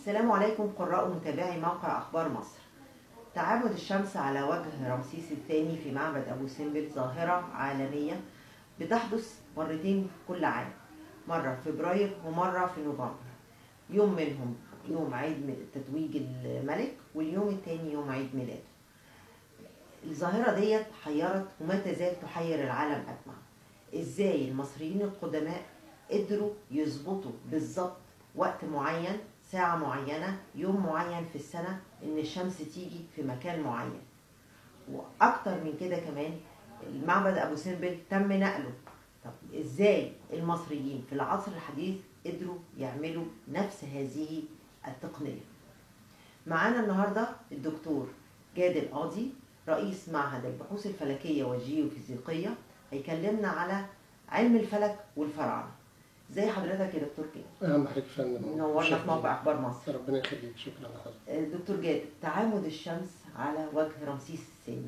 السلام عليكم قراء ومتابعي موقع أخبار مصر تعامد الشمس على وجه رمسيس الثاني في معبد أبو سمبل ظاهرة عالمية بتحدث مرتين كل عام مرة في فبراير ومرة في نوفمبر يوم منهم يوم عيد تتويج الملك واليوم الثاني يوم عيد ميلاده الظاهرة ديت حيرت وما تزال تحير العالم أجمع ازاي المصريين القدماء قدروا يظبطوا بالظبط وقت معين ساعة معينة يوم معين في السنة إن الشمس تيجي في مكان معين وأكتر من كده كمان المعبد أبو سمبل تم نقله طب إزاي المصريين في العصر الحديث قدروا يعملوا نفس هذه التقنية معانا النهاردة الدكتور جاد القاضي رئيس معهد البحوث الفلكية والجيوفيزيقية هيكلمنا على علم الفلك والفراعنة زي حضرتك يا دكتور جاد اهلا بحضرتك يا فندم نورنا في موقع اخبار مصر ربنا يخليك شكرا لحضرتك دكتور جاد تعامد الشمس على وجه رمسيس الثاني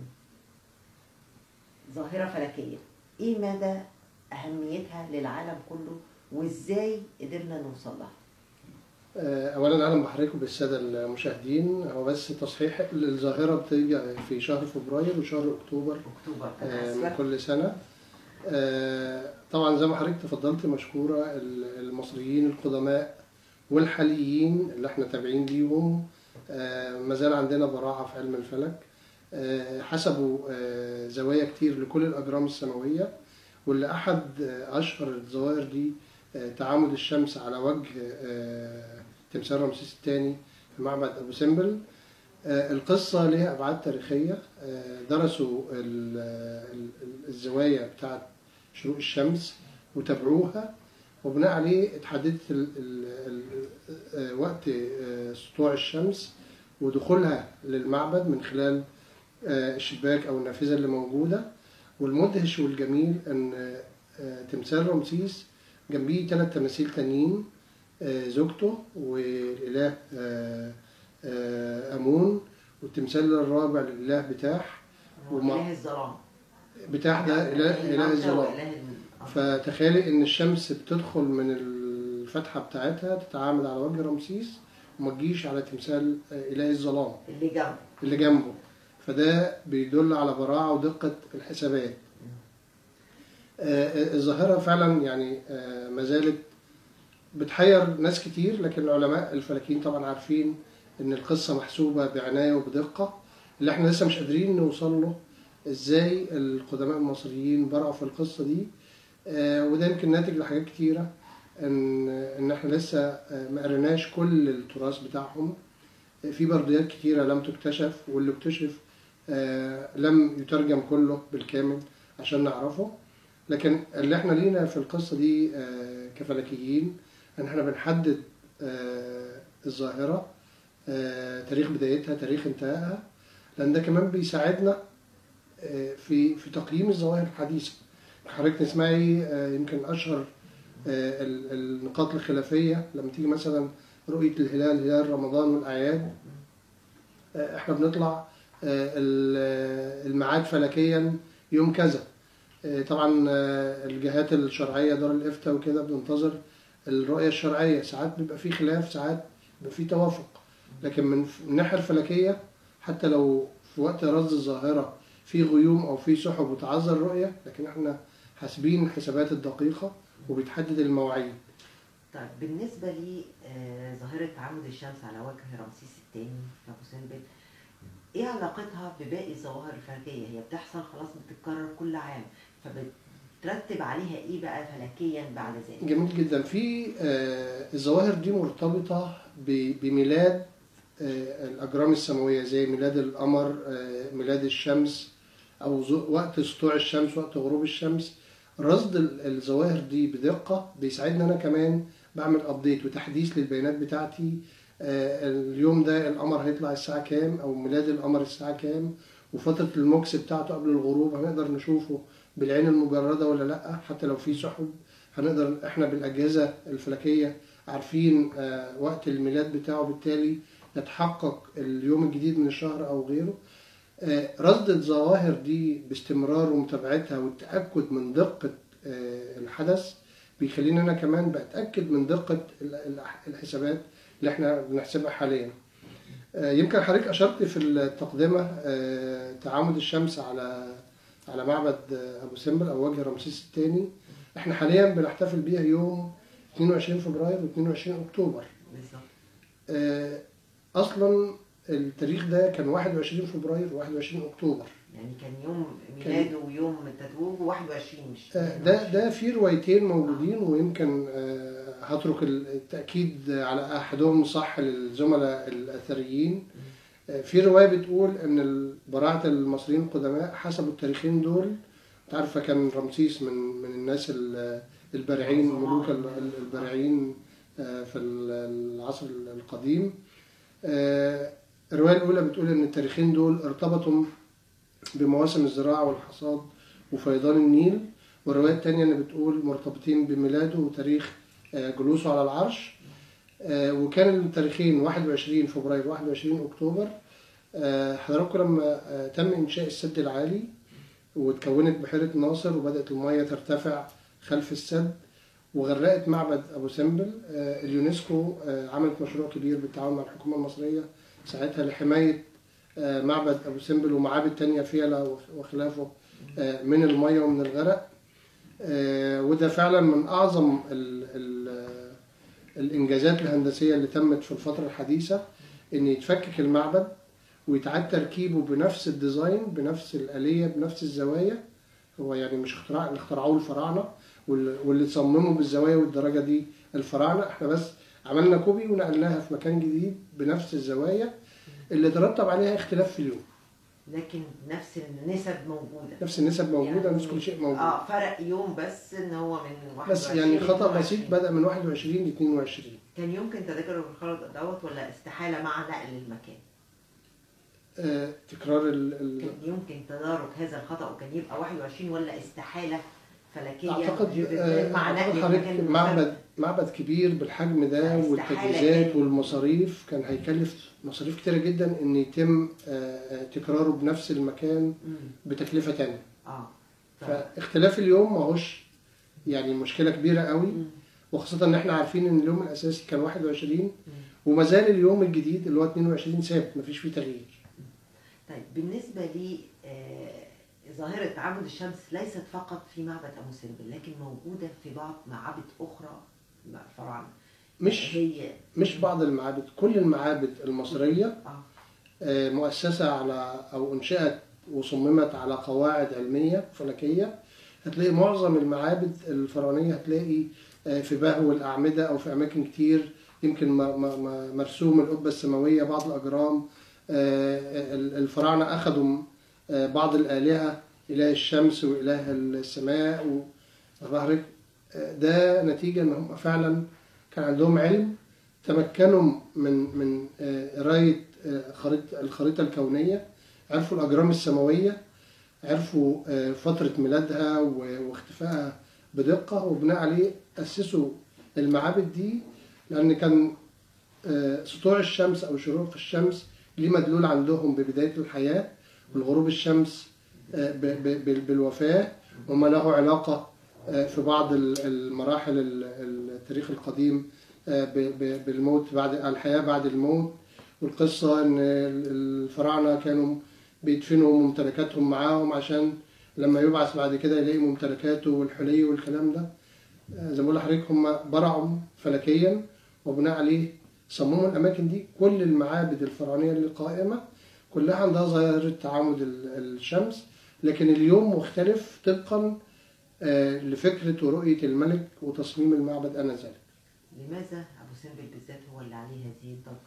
ظاهرة فلكية ايه مدى اهميتها للعالم كله وازاي قدرنا نوصل لها آه، اولا اهلا بحضرتك وبالساده المشاهدين هو بس تصحيح الظاهره بتيجي في شهر فبراير وشهر اكتوبر اكتوبر انا آه، من اسفه كل سنه آه، طبعا زي ما حضرتك تفضلت مشكوره ال- المصريين القدماء والحاليين اللي احنا تابعين ليهم آه، ما زال عندنا براعه في علم الفلك آه، حسبوا آه، زوايا كتير لكل الاجرام السماويه واللي احد آه، اشهر الظواهر دي آه، تعامد الشمس على وجه آه، تمثال رمسيس الثاني في معبد ابو سمبل آه، القصة ليها أبعاد تاريخية آه، درسوا ال- ال- الزوايا بتاعت شروق الشمس وتابعوها وبناء عليه اتحددت ال- ال- ال- آه، وقت آه، سطوع الشمس ودخولها للمعبد من خلال آه، الشباك أو النافذة اللي موجودة والمدهش والجميل إن آه، تمثال رمسيس جنبيه ثلاث تماثيل تانيين آه، زوجته والإله آه، آه، أمون والتمثال الرابع للإله بتاح وما- اله الظلام بتاح ده إله إله الظلام إله ال- فتخيلي إن الشمس بتدخل من الفتحة بتاعتها تتعامد على وجه رمسيس وما تجيش على تمثال آه، إله الظلام اللي جنبه اللي جنبه فده بيدل على براعة ودقة الحسابات آه، الظاهرة فعلا يعني آه، ما زالت بتحير ناس كتير لكن العلماء الفلكيين طبعا عارفين ان القصة محسوبة بعناية وبدقة اللي احنا لسه مش قادرين نوصل له ازاي القدماء المصريين برعوا في القصة دي آه، وده يمكن ناتج لحاجات كتيرة ان ان احنا لسه آه، ما قريناش كل التراث بتاعهم في برديات كتيرة لم تكتشف واللي اكتشف آه، لم يترجم كله بالكامل عشان نعرفه لكن اللي احنا لينا في القصة دي آه، كفلكيين ان احنا بنحدد آه، الظاهرة آه، تاريخ بدايتها تاريخ انتهائها لان ده كمان بيساعدنا آه، في في تقييم الظواهر الحديثة حضرتك تسمعي آه، يمكن اشهر آه، ال- النقاط الخلافية لما تيجي مثلا رؤية الهلال هلال رمضان والأعياد آه، احنا بنطلع آه، ال- الميعاد فلكيا يوم كذا آه، طبعا آه، الجهات الشرعية دار الإفتاء وكده بننتظر الرؤية الشرعية ساعات بيبقى في خلاف ساعات بيبقى في توافق لكن من من الناحية الفلكية حتى لو في وقت رصد الظاهرة في غيوم أو في سحب وتعذر الرؤية لكن احنا حاسبين الحسابات الدقيقة وبتحدد المواعيد طيب بالنسبة لظاهرة تعامد الشمس على وجه رمسيس الثاني في أبو سمبل إيه علاقتها بباقي الظواهر الفلكية؟ هي بتحصل خلاص بتتكرر كل عام فبترتب عليها إيه بقى فلكيا بعد ذلك؟ جميل جدا في آه، الظواهر دي مرتبطة ب- بميلاد آه، الأجرام السماوية زي ميلاد القمر آه، ميلاد الشمس أو ز- وقت سطوع الشمس وقت غروب الشمس رصد ال- الظواهر دي بدقة بيساعدني أنا كمان بعمل أبديت وتحديث للبيانات بتاعتي آه، اليوم ده القمر هيطلع الساعة كام أو ميلاد القمر الساعة كام وفترة الموكس بتاعته قبل الغروب هنقدر نشوفه بالعين المجردة ولا لأ حتى لو في سحب هنقدر احنا بالأجهزة الفلكية عارفين آه، وقت الميلاد بتاعه بالتالي نتحقق اليوم الجديد من الشهر أو غيره آه، رصد الظواهر دي باستمرار ومتابعتها والتأكد من دقة آه، الحدث بيخليني انا كمان بتاكد من دقه ال- ال- الحسابات اللي احنا بنحسبها حاليا آه، يمكن حضرتك اشرت في التقدمه آه، تعامد الشمس على على معبد آه، ابو سمبل او وجه رمسيس الثاني احنا حاليا بنحتفل بيها يوم 22 فبراير و22 اكتوبر بالظبط آه، اصلا التاريخ ده كان 21 فبراير و21 اكتوبر يعني كان يوم ميلاده ويوم التتويج 21 مش آه، ده ده في روايتين موجودين ويمكن آه، هترك التاكيد على احدهم صح للزملاء الاثريين آه، في روايه بتقول ان براعه المصريين القدماء حسبوا التاريخين دول انت عارفه كان رمسيس من من الناس ال- البارعين ملوك ال- ال- البارعين آه، في ال- العصر القديم آه، الروايه الاولى بتقول ان التاريخين دول ارتبطوا بمواسم الزراعه والحصاد وفيضان النيل والروايه الثانيه اللي بتقول مرتبطين بميلاده وتاريخ آه، جلوسه على العرش آه، وكان التاريخين 21 فبراير 21 اكتوبر آه، حضراتكم لما آه، تم انشاء السد العالي واتكونت بحيره ناصر وبدات الميه ترتفع خلف السد وغرقت معبد ابو سمبل آه، اليونسكو آه، عملت مشروع كبير بالتعاون مع الحكومه المصريه ساعتها لحمايه آه، معبد ابو سمبل ومعابد تانية فيلة وخلافه آه، من الميه ومن الغرق آه، وده فعلا من اعظم ال ال الانجازات الهندسيه اللي تمت في الفتره الحديثه ان يتفكك المعبد ويتعاد تركيبه بنفس الديزاين بنفس الاليه بنفس الزوايا هو يعني مش اختراع اللي اخترعوه الفراعنه وال- واللي صمموا بالزوايا والدرجه دي الفراعنه احنا بس عملنا كوبي ونقلناها في مكان جديد بنفس الزوايا اللي ترتب عليها اختلاف في اليوم لكن نفس النسب موجوده نفس النسب موجوده يعني- نفس كل شيء موجود اه فرق يوم بس ان هو من 21 بس يعني خطا 22. بسيط بدا من 21 ل 22 كان يمكن تذاكر الخلط دوت ولا استحاله مع نقل المكان آه، تكرار ال- ال- كان يمكن تدارك هذا الخطا وكان يبقى 21 ولا استحاله فلكيه اعتقد جدا آه، مع نقل اعتقد المكان حضرتك المختلف. معبد معبد كبير بالحجم ده استحالة والتجهيزات يعني. والمصاريف كان هيكلف مصاريف كتيره جدا ان يتم آه، آه، تكراره بنفس المكان مم. بتكلفه تانية اه ف... فاختلاف اليوم ماهوش يعني مشكله كبيره قوي مم. وخاصه ان احنا عارفين ان اليوم الاساسي كان 21 مم. وما زال اليوم الجديد اللي هو 22 ثابت مفيش فيه تغيير طيب بالنسبة لي آه، ظاهرة تعبد الشمس ليست فقط في معبد أبو سمبل لكن موجودة في بعض معابد أخرى مع الفراعنة مش هي مش بعض المعابد كل المعابد المصريه اه آه، مؤسسة على أو أنشأت وصممت على قواعد علمية فلكية هتلاقي معظم المعابد الفرعونية هتلاقي آه، في بهو الأعمدة أو في أماكن كتير يمكن م- م- م- مرسوم القبة السماوية بعض الأجرام آه، ال- الفراعنة أخذوا آه، بعض الآلهة إله الشمس وإله السماء وظهرك ده نتيجة إن هم فعلا كان عندهم علم تمكنوا من من آه، قرايه آه، خريطه الخريطه الكونيه عرفوا الاجرام السماويه عرفوا آه، فتره ميلادها و- واختفائها بدقه وبناء عليه اسسوا المعابد دي لان كان آه، سطوع الشمس او شروق الشمس ليه مدلول عندهم ببدايه الحياه والغروب الشمس آه، ب- ب- بال- بالوفاه وما له علاقه آه، في بعض ال- المراحل ال- التاريخ القديم آه، ب- ب- بالموت بعد الحياة بعد الموت والقصة إن الفراعنة كانوا بيدفنوا ممتلكاتهم معاهم عشان لما يبعث بعد كده يلاقي ممتلكاته والحلي والكلام ده آه، زي ما بقول لحضرتك هم برعوا فلكيا وبناء عليه صمموا الأماكن دي كل المعابد الفرعونية اللي قائمة كلها عندها ظاهرة تعامد ال- الشمس لكن اليوم مختلف طبقا آه، لفكرة ورؤية الملك وتصميم المعبد آنذاك لماذا أبو سمبل بالذات هو اللي عليه هذه الضجة؟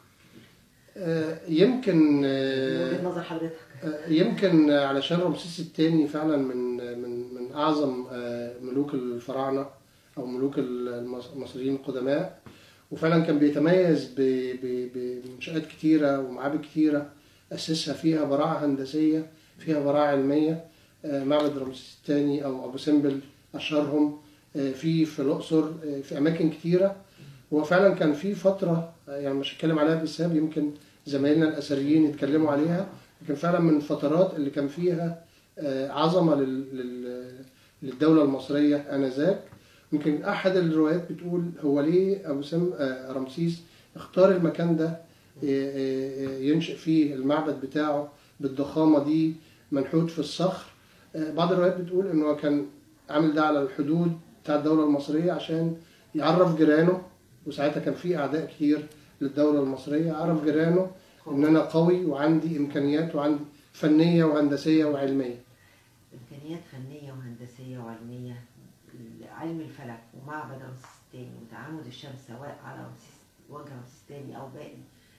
آه، يمكن من آه، وجهة نظر حضرتك آه، يمكن علشان رمسيس الثاني فعلا من من من اعظم آه، ملوك الفراعنه او ملوك المص- المصريين القدماء وفعلا كان بيتميز ب- ب- بمنشآت كتيره ومعابد كتيره اسسها فيها براعه هندسيه فيها براعه علميه آه، معبد رمسيس الثاني او ابو سمبل اشهرهم آه، في في الاقصر آه، في اماكن كتيره هو فعلا كان في فتره آه، يعني مش هتكلم عليها بالسبب يمكن زمايلنا الاثريين يتكلموا عليها لكن فعلا من الفترات اللي كان فيها آه، عظمه لل- لل- للدوله المصريه انذاك يمكن احد الروايات بتقول هو ليه ابو سم آه، رمسيس اختار المكان ده آه، آه، آه، ينشئ فيه المعبد بتاعه بالضخامه دي منحوت في الصخر آه، بعض الروايات بتقول انه هو كان عامل ده على الحدود بتاع الدوله المصريه عشان يعرف جيرانه وساعتها كان في اعداء كتير للدوله المصريه عرف جيرانه ان انا قوي وعندي امكانيات وعندي فنيه وهندسيه وعلميه إمكانيات فنية وهندسية وعلمية علم الفلك ومعبد رمسيس الثاني وتعامد الشمس سواء على رمسيس وجه رمسيس الثاني أو باقي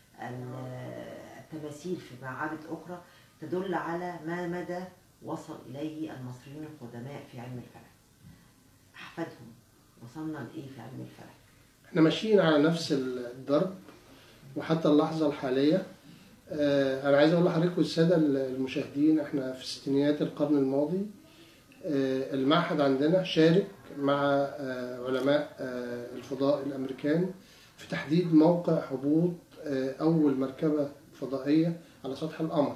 ال- التماثيل في معابد أخرى تدل على ما مدى وصل إليه المصريين القدماء في علم الفلك أحفادهم وصلنا لإيه في علم الفلك احنا ماشيين على نفس الضرب وحتى اللحظة الحالية آه، أنا عايز أقول لحضرتك والسادة المشاهدين احنا في ستينيات القرن الماضي آه، المعهد عندنا شارك مع آه، علماء آه، الفضاء الأمريكان في تحديد موقع هبوط آه، أول مركبة فضائية على سطح القمر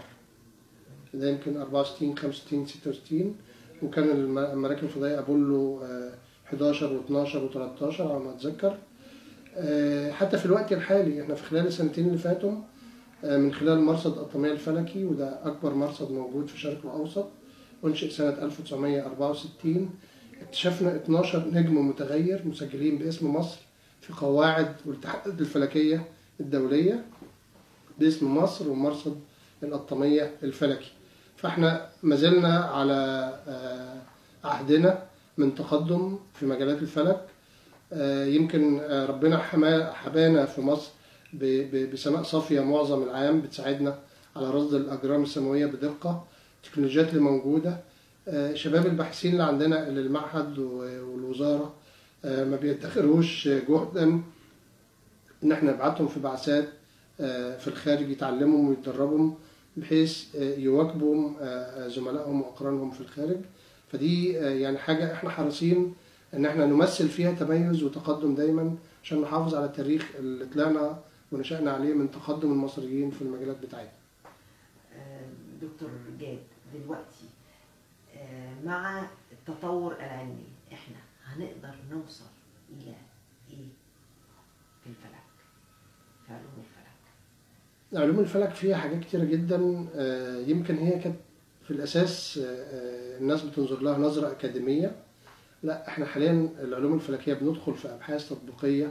ده يمكن 64 65 66 وكان الم- المراكب الفضائية أبولو آه، 11 و12 و13 على ما أتذكر آه، حتى في الوقت الحالي احنا في خلال السنتين اللي فاتوا آه، من خلال مرصد الطمية الفلكي وده أكبر مرصد موجود في الشرق الأوسط أنشئ سنة 1964 اكتشفنا 12 نجم متغير مسجلين باسم مصر في قواعد والاتحادات الفلكية الدولية باسم مصر ومرصد الأطمية الفلكي فاحنا ما زلنا على آه، عهدنا من تقدم في مجالات الفلك آه، يمكن آه، ربنا حما- حبانا في مصر ب- ب- بسماء صافية معظم العام بتساعدنا على رصد الأجرام السماوية بدقة التكنولوجيات اللي موجودة آه، شباب الباحثين اللي عندنا اللي المعهد و- والوزارة آه، ما بيدخروش جهدا إن احنا نبعتهم في بعثات آه، في الخارج يتعلموا ويتدربوا بحيث آه، يواكبوا آه، زملائهم وأقرانهم في الخارج فدي آه، يعني حاجة احنا حريصين ان احنا نمثل فيها تميز وتقدم دايما عشان نحافظ على التاريخ اللي طلعنا ونشأنا عليه من تقدم المصريين في المجالات بتاعتنا آه، دكتور جاد دلوقتي آه، مع التطور العلمي احنا هنقدر نوصل الى ايه في الفلك في علوم الفلك علوم الفلك فيها حاجات كتيرة جدا آه، يمكن هي كانت في الأساس آه، آه، الناس بتنظر لها نظرة أكاديمية لا احنا حاليا العلوم الفلكية بندخل في أبحاث تطبيقية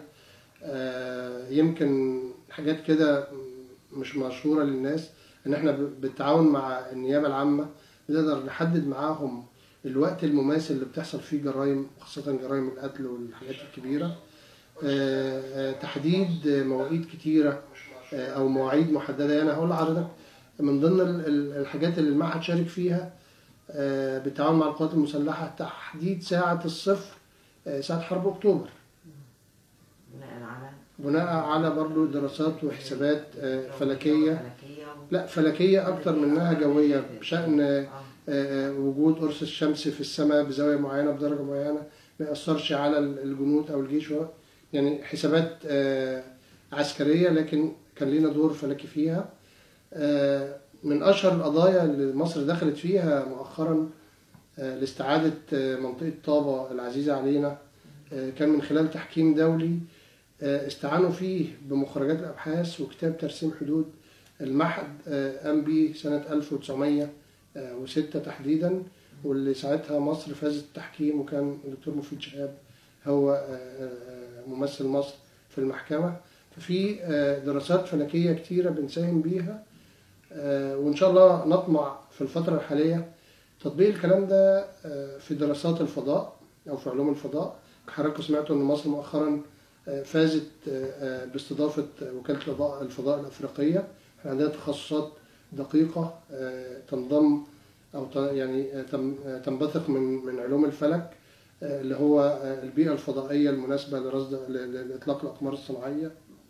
آه، يمكن حاجات كده مش مشهورة للناس ان احنا ب- بالتعاون مع النيابة العامة بنقدر نحدد معاهم الوقت المماثل اللي بتحصل فيه جرائم خاصة جرائم القتل والحاجات الكبيرة آه، آه، تحديد مواعيد كتيرة آه، او مواعيد محدده يعني هقول لحضرتك من ضمن ال- ال- الحاجات اللي المعهد شارك فيها آه، بالتعاون مع القوات المسلحه تحديد ساعه الصفر آه، ساعه حرب اكتوبر بناء على بناء على برضو دراسات وحسابات آه، فلكيه فلكيه و... لا فلكيه اكتر منها جويه بشان آه، آه. آه، وجود قرص الشمس في السماء بزاويه معينه بدرجه معينه ما ياثرش على الجنود او الجيش و- يعني حسابات آه، عسكريه لكن كان لينا دور فلكي فيها آه، من اشهر القضايا اللي مصر دخلت فيها مؤخرا آه، لاستعاده آه، منطقه طابه العزيزه علينا آه، كان من خلال تحكيم دولي آه، استعانوا فيه بمخرجات الابحاث وكتاب ترسيم حدود المعهد آه، قام بيه سنه 1906 تحديدا واللي ساعتها مصر فازت التحكيم وكان الدكتور مفيد شهاب هو آه، آه، ممثل مصر في المحكمة ففي آه، دراسات فلكية كتيرة بنساهم بيها آه، وإن شاء الله نطمع في الفترة الحالية تطبيق الكلام ده آه، في دراسات الفضاء أو في علوم الفضاء حضراتكم سمعتوا إن مصر مؤخرا آه، فازت آه، آه، باستضافة وكالة الفضاء الفضاء الأفريقية احنا عندنا تخصصات دقيقة آه، تنضم أو ت- يعني آه، تم- آه، تنبثق من من علوم الفلك آه، اللي هو آه، البيئة الفضائية المناسبة لرصد ل- ل- لإطلاق الأقمار الصناعية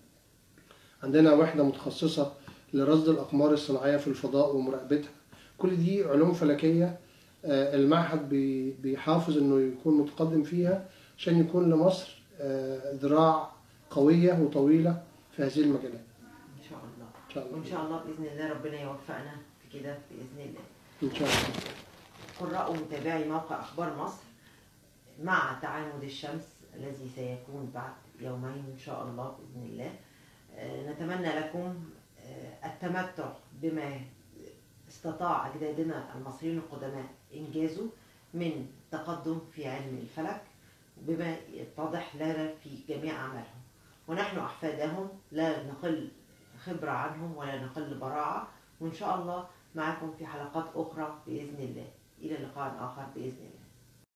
عندنا وحدة متخصصة لرصد الأقمار الصناعية في الفضاء ومراقبتها كل دي علوم فلكية آه، المعهد بي- بيحافظ إنه يكون متقدم فيها عشان يكون لمصر آه، ذراع قوية وطويلة في هذه المجالات ان شاء الله إن شاء الله وان شاء الله باذن الله ربنا يوفقنا في كده باذن الله إن شاء الله قراء ومتابعي موقع اخبار مصر مع تعامد الشمس الذي سيكون بعد يومين إن شاء الله بإذن الله آه، نتمنى لكم آه، التمتع بما استطاع أجدادنا المصريين القدماء إنجازه من تقدم في علم الفلك بما يتضح لنا في جميع أعمالهم ونحن أحفادهم لا نقل خبرة عنهم ولا نقل براعة وإن شاء الله معكم في حلقات أخرى بإذن الله إلى لقاء آخر بإذن الله